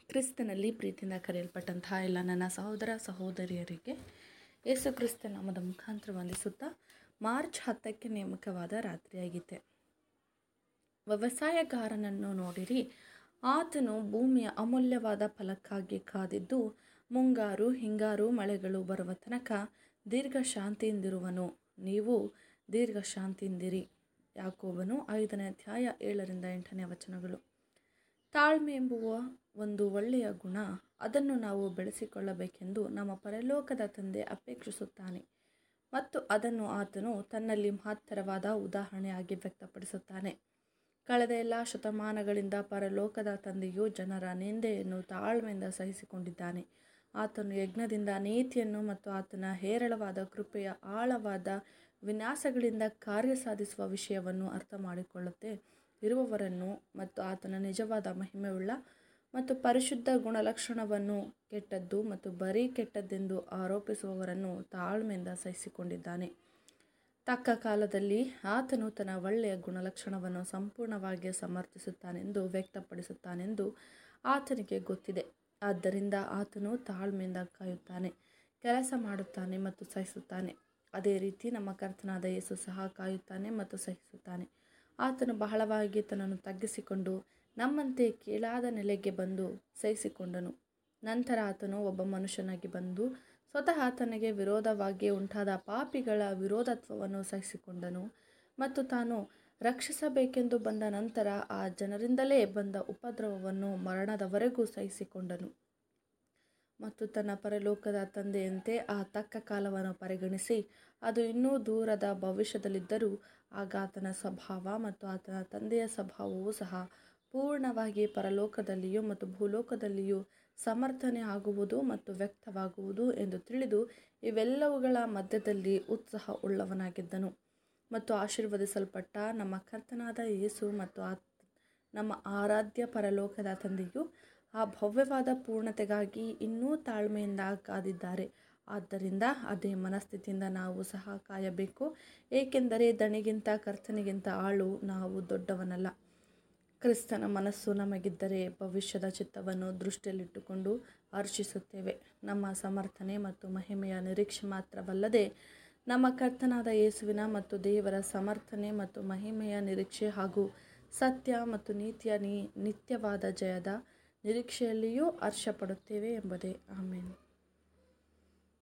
ಕ್ರಿಸ್ತನಲ್ಲಿ ಪ್ರೀತಿಯಿಂದ ಕರೆಯಲ್ಪಟ್ಟಂತಹ ಎಲ್ಲ ನನ್ನ ಸಹೋದರ ಸಹೋದರಿಯರಿಗೆ ಯೇಸು ಕ್ರಿಸ್ತ ನಾಮದ ಮುಖಾಂತರ ವಂದಿಸುತ್ತಾ ಮಾರ್ಚ್ ಹತ್ತಕ್ಕೆ ನೇಮಕವಾದ ರಾತ್ರಿಯಾಗಿದೆ ವ್ಯವಸಾಯಗಾರನನ್ನು ನೋಡಿರಿ ಆತನು ಭೂಮಿಯ ಅಮೂಲ್ಯವಾದ ಫಲಕ್ಕಾಗಿ ಕಾದಿದ್ದು ಮುಂಗಾರು ಹಿಂಗಾರು ಮಳೆಗಳು ಬರುವ ತನಕ ದೀರ್ಘ ಶಾಂತಿಯಿಂದಿರುವನು ನೀವು ದೀರ್ಘ ಶಾಂತಿಯಿಂದಿರಿ ಯಾಕೋಬನು ಐದನೇ ಅಧ್ಯಾಯ ಏಳರಿಂದ ಎಂಟನೇ ವಚನಗಳು ತಾಳ್ಮೆ ಎಂಬುವ ಒಂದು ಒಳ್ಳೆಯ ಗುಣ ಅದನ್ನು ನಾವು ಬೆಳೆಸಿಕೊಳ್ಳಬೇಕೆಂದು ನಮ್ಮ ಪರಲೋಕದ ತಂದೆ ಅಪೇಕ್ಷಿಸುತ್ತಾನೆ ಮತ್ತು ಅದನ್ನು ಆತನು ತನ್ನಲ್ಲಿ ಮಹತ್ತರವಾದ ಉದಾಹರಣೆಯಾಗಿ ವ್ಯಕ್ತಪಡಿಸುತ್ತಾನೆ ಕಳೆದ ಎಲ್ಲ ಶತಮಾನಗಳಿಂದ ಪರಲೋಕದ ತಂದೆಯು ಜನರ ನಿಂದೆಯನ್ನು ತಾಳ್ಮೆಯಿಂದ ಸಹಿಸಿಕೊಂಡಿದ್ದಾನೆ ಆತನು ಯಜ್ಞದಿಂದ ನೀತಿಯನ್ನು ಮತ್ತು ಆತನ ಹೇರಳವಾದ ಕೃಪೆಯ ಆಳವಾದ ವಿನ್ಯಾಸಗಳಿಂದ ಕಾರ್ಯ ಸಾಧಿಸುವ ವಿಷಯವನ್ನು ಅರ್ಥ ಮಾಡಿಕೊಳ್ಳುತ್ತೆ ಇರುವವರನ್ನು ಮತ್ತು ಆತನ ನಿಜವಾದ ಮಹಿಮೆಯುಳ್ಳ ಮತ್ತು ಪರಿಶುದ್ಧ ಗುಣಲಕ್ಷಣವನ್ನು ಕೆಟ್ಟದ್ದು ಮತ್ತು ಬರೀ ಕೆಟ್ಟದ್ದೆಂದು ಆರೋಪಿಸುವವರನ್ನು ತಾಳ್ಮೆಯಿಂದ ಸಹಿಸಿಕೊಂಡಿದ್ದಾನೆ ತಕ್ಕ ಕಾಲದಲ್ಲಿ ಆತನು ತನ್ನ ಒಳ್ಳೆಯ ಗುಣಲಕ್ಷಣವನ್ನು ಸಂಪೂರ್ಣವಾಗಿ ಸಮರ್ಥಿಸುತ್ತಾನೆಂದು ವ್ಯಕ್ತಪಡಿಸುತ್ತಾನೆಂದು ಆತನಿಗೆ ಗೊತ್ತಿದೆ ಆದ್ದರಿಂದ ಆತನು ತಾಳ್ಮೆಯಿಂದ ಕಾಯುತ್ತಾನೆ ಕೆಲಸ ಮಾಡುತ್ತಾನೆ ಮತ್ತು ಸಹಿಸುತ್ತಾನೆ ಅದೇ ರೀತಿ ನಮ್ಮ ಕರ್ತನಾದ ಯೇಸು ಸಹ ಕಾಯುತ್ತಾನೆ ಮತ್ತು ಸಹಿಸುತ್ತಾನೆ ಆತನು ಬಹಳವಾಗಿ ತನ್ನನ್ನು ತಗ್ಗಿಸಿಕೊಂಡು ನಮ್ಮಂತೆ ಕೀಳಾದ ನೆಲೆಗೆ ಬಂದು ಸಹಿಸಿಕೊಂಡನು ನಂತರ ಆತನು ಒಬ್ಬ ಮನುಷ್ಯನಾಗಿ ಬಂದು ಸ್ವತಃ ತನಗೆ ವಿರೋಧವಾಗಿ ಉಂಟಾದ ಪಾಪಿಗಳ ವಿರೋಧತ್ವವನ್ನು ಸಹಿಸಿಕೊಂಡನು ಮತ್ತು ತಾನು ರಕ್ಷಿಸಬೇಕೆಂದು ಬಂದ ನಂತರ ಆ ಜನರಿಂದಲೇ ಬಂದ ಉಪದ್ರವವನ್ನು ಮರಣದವರೆಗೂ ಸಹಿಸಿಕೊಂಡನು ಮತ್ತು ತನ್ನ ಪರಲೋಕದ ತಂದೆಯಂತೆ ಆ ತಕ್ಕ ಕಾಲವನ್ನು ಪರಿಗಣಿಸಿ ಅದು ಇನ್ನೂ ದೂರದ ಭವಿಷ್ಯದಲ್ಲಿದ್ದರೂ ಆಗ ಆತನ ಸ್ವಭಾವ ಮತ್ತು ಆತನ ತಂದೆಯ ಸ್ವಭಾವವೂ ಸಹ ಪೂರ್ಣವಾಗಿ ಪರಲೋಕದಲ್ಲಿಯೂ ಮತ್ತು ಭೂಲೋಕದಲ್ಲಿಯೂ ಸಮರ್ಥನೆ ಆಗುವುದು ಮತ್ತು ವ್ಯಕ್ತವಾಗುವುದು ಎಂದು ತಿಳಿದು ಇವೆಲ್ಲವುಗಳ ಮಧ್ಯದಲ್ಲಿ ಉತ್ಸಾಹ ಉಳ್ಳವನಾಗಿದ್ದನು ಮತ್ತು ಆಶೀರ್ವದಿಸಲ್ಪಟ್ಟ ನಮ್ಮ ಕರ್ತನಾದ ಯೇಸು ಮತ್ತು ಆ ನಮ್ಮ ಆರಾಧ್ಯ ಪರಲೋಕದ ತಂದೆಯು ಆ ಭವ್ಯವಾದ ಪೂರ್ಣತೆಗಾಗಿ ಇನ್ನೂ ತಾಳ್ಮೆಯಿಂದ ಕಾದಿದ್ದಾರೆ ಆದ್ದರಿಂದ ಅದೇ ಮನಸ್ಥಿತಿಯಿಂದ ನಾವು ಸಹ ಕಾಯಬೇಕು ಏಕೆಂದರೆ ದಣಿಗಿಂತ ಕರ್ತನಿಗಿಂತ ಆಳು ನಾವು ದೊಡ್ಡವನಲ್ಲ ಕ್ರಿಸ್ತನ ಮನಸ್ಸು ನಮಗಿದ್ದರೆ ಭವಿಷ್ಯದ ಚಿತ್ತವನ್ನು ದೃಷ್ಟಿಯಲ್ಲಿಟ್ಟುಕೊಂಡು ಹರ್ಷಿಸುತ್ತೇವೆ ನಮ್ಮ ಸಮರ್ಥನೆ ಮತ್ತು ಮಹಿಮೆಯ ನಿರೀಕ್ಷೆ ಮಾತ್ರವಲ್ಲದೆ ನಮ್ಮ ಕರ್ತನಾದ ಯೇಸುವಿನ ಮತ್ತು ದೇವರ ಸಮರ್ಥನೆ ಮತ್ತು ಮಹಿಮೆಯ ನಿರೀಕ್ಷೆ ಹಾಗೂ ಸತ್ಯ ಮತ್ತು ನೀತಿಯ ನೀ ನಿತ್ಯವಾದ ಜಯದ ನಿರೀಕ್ಷೆಯಲ್ಲಿಯೂ ಹರ್ಷಪಡುತ್ತೇವೆ ಎಂಬುದೇ ಆಮೇಲೆ